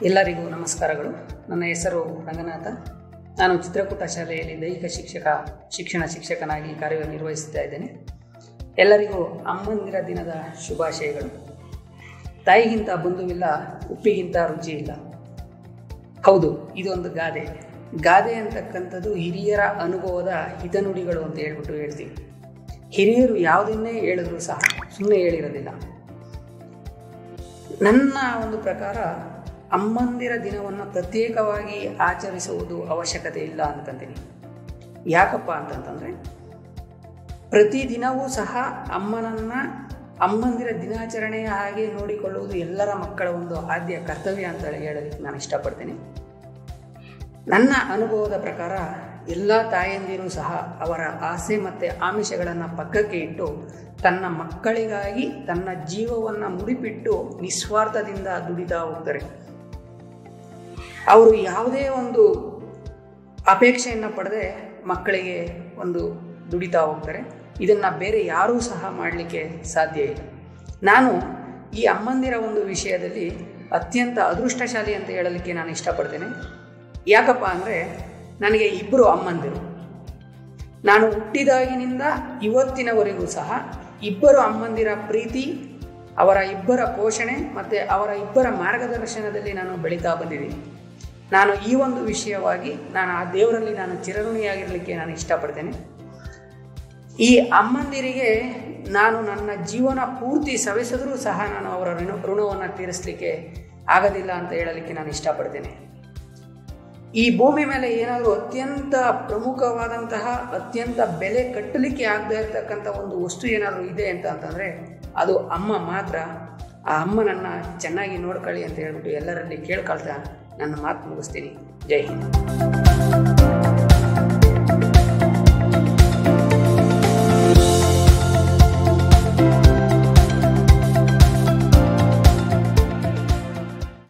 ಎಲ್ಲರಿಗೂ ನಮಸ್ಕಾರಗಳು ನನ್ನ ಹೆಸರು ರಂಗನಾಥ ನಾನು ಚಿತ್ರಕೂಟ ಶಾಲೆಯಲ್ಲಿ ದೈಹಿಕ ಶಿಕ್ಷಕ ಶಿಕ್ಷಣ ಶಿಕ್ಷಕನಾಗಿ ಕಾರ್ಯನಿರ್ವಹಿಸ್ತಾ ಇದ್ದೇನೆ ಎಲ್ಲರಿಗೂ ಅಮ್ಮಂದಿರ ದಿನದ ಶುಭಾಶಯಗಳು ತಾಯಿಗಿಂತ ಬಂಧುವಿಲ್ಲ ಉಪ್ಪಿಗಿಂತ ರುಚಿ ಇಲ್ಲ ಹೌದು ಇದೊಂದು ಗಾದೆ ಗಾದೆ ಅಂತಕ್ಕಂಥದ್ದು ಹಿರಿಯರ ಅನುಭವದ ಹಿತನುಡಿಗಳು ಅಂತ ಹೇಳ್ಬಿಟ್ಟು ಹೇಳ್ತೀವಿ ಹಿರಿಯರು ಯಾವುದನ್ನೇ ಹೇಳಿದ್ರು ಸಹ ಸುಮ್ಮನೆ ಹೇಳಿರೋದಿಲ್ಲ ನನ್ನ ಒಂದು ಪ್ರಕಾರ ಅಮ್ಮಂದಿರ ದಿನವನ್ನು ಪ್ರತ್ಯೇಕವಾಗಿ ಆಚರಿಸುವುದು ಅವಶ್ಯಕತೆ ಇಲ್ಲ ಅಂತಂತೀನಿ ಯಾಕಪ್ಪ ಅಂತಂತಂದರೆ ಪ್ರತಿದಿನವೂ ಸಹ ಅಮ್ಮನನ್ನ ಅಮ್ಮಂದಿರ ದಿನಾಚರಣೆಯ ಹಾಗೆ ನೋಡಿಕೊಳ್ಳುವುದು ಎಲ್ಲರ ಮಕ್ಕಳ ಒಂದು ಆದ್ಯ ಕರ್ತವ್ಯ ಅಂತ ಹೇಳಲಿಕ್ಕೆ ನಾನು ಇಷ್ಟಪಡ್ತೀನಿ ನನ್ನ ಅನುಭವದ ಪ್ರಕಾರ ಎಲ್ಲ ತಾಯಂದಿರು ಸಹ ಅವರ ಆಸೆ ಮತ್ತು ಆಮಿಷಗಳನ್ನು ಪಕ್ಕಕ್ಕೆ ಇಟ್ಟು ತನ್ನ ಮಕ್ಕಳಿಗಾಗಿ ತನ್ನ ಜೀವವನ್ನು ಮುಡಿಪಿಟ್ಟು ನಿಸ್ವಾರ್ಥದಿಂದ ದುಡಿತಾ ಹೋಗ್ತಾರೆ ಅವರು ಯಾವುದೇ ಒಂದು ಅಪೇಕ್ಷೆಯನ್ನು ಪಡೆದೇ ಮಕ್ಕಳಿಗೆ ಒಂದು ದುಡಿತಾ ಹೋಗ್ತಾರೆ ಇದನ್ನು ಬೇರೆ ಯಾರೂ ಸಹ ಮಾಡಲಿಕ್ಕೆ ಸಾಧ್ಯ ಇಲ್ಲ ನಾನು ಈ ಅಮ್ಮಂದಿರ ಒಂದು ವಿಷಯದಲ್ಲಿ ಅತ್ಯಂತ ಅದೃಷ್ಟಶಾಲಿ ಅಂತ ಹೇಳಲಿಕ್ಕೆ ನಾನು ಇಷ್ಟಪಡ್ತೇನೆ ಯಾಕಪ್ಪ ಅಂದರೆ ನನಗೆ ಇಬ್ಬರು ಅಮ್ಮಂದಿರು ನಾನು ಹುಟ್ಟಿದಾಗಿನಿಂದ ಇವತ್ತಿನವರೆಗೂ ಸಹ ಇಬ್ಬರು ಅಮ್ಮಂದಿರ ಪ್ರೀತಿ ಅವರ ಇಬ್ಬರ ಪೋಷಣೆ ಮತ್ತು ಅವರ ಇಬ್ಬರ ಮಾರ್ಗದರ್ಶನದಲ್ಲಿ ನಾನು ಬೆಳೀತಾ ಬಂದಿದ್ದೀನಿ ನಾನು ಈ ಒಂದು ವಿಷಯವಾಗಿ ನಾನು ಆ ದೇವರಲ್ಲಿ ನಾನು ಚಿರಋಣಿಯಾಗಿರಲಿಕ್ಕೆ ನಾನು ಇಷ್ಟಪಡ್ತೇನೆ ಈ ಅಮ್ಮಂದಿರಿಗೆ ನಾನು ನನ್ನ ಜೀವನ ಪೂರ್ತಿ ಸವೆಸಿದ್ರೂ ಸಹ ನಾನು ಅವರ ಋಣ ಋಣವನ್ನು ತೀರಿಸಲಿಕ್ಕೆ ಆಗೋದಿಲ್ಲ ಅಂತ ಹೇಳಲಿಕ್ಕೆ ನಾನು ಇಷ್ಟಪಡ್ತೇನೆ ಈ ಭೂಮಿ ಮೇಲೆ ಏನಾದರೂ ಅತ್ಯಂತ ಪ್ರಮುಖವಾದಂತಹ ಅತ್ಯಂತ ಬೆಲೆ ಕಟ್ಟಲಿಕ್ಕೆ ಆಗದೇ ಇರತಕ್ಕಂಥ ಒಂದು ವಸ್ತು ಏನಾದರೂ ಇದೆ ಅಂತ ಅಂತಂದರೆ ಅದು ಅಮ್ಮ ಮಾತ್ರ ಆ ಅಮ್ಮನನ್ನು ಚೆನ್ನಾಗಿ ನೋಡ್ಕೊಳ್ಳಿ ಅಂತ ಹೇಳ್ಬಿಟ್ಟು ಎಲ್ಲರಲ್ಲಿ ಕೇಳ್ಕೊಳ್ತಾ ನನ್ನ ಮಾತು ಮುಗಿಸ್ತೀನಿ ಜೈ ಹಿಂದ್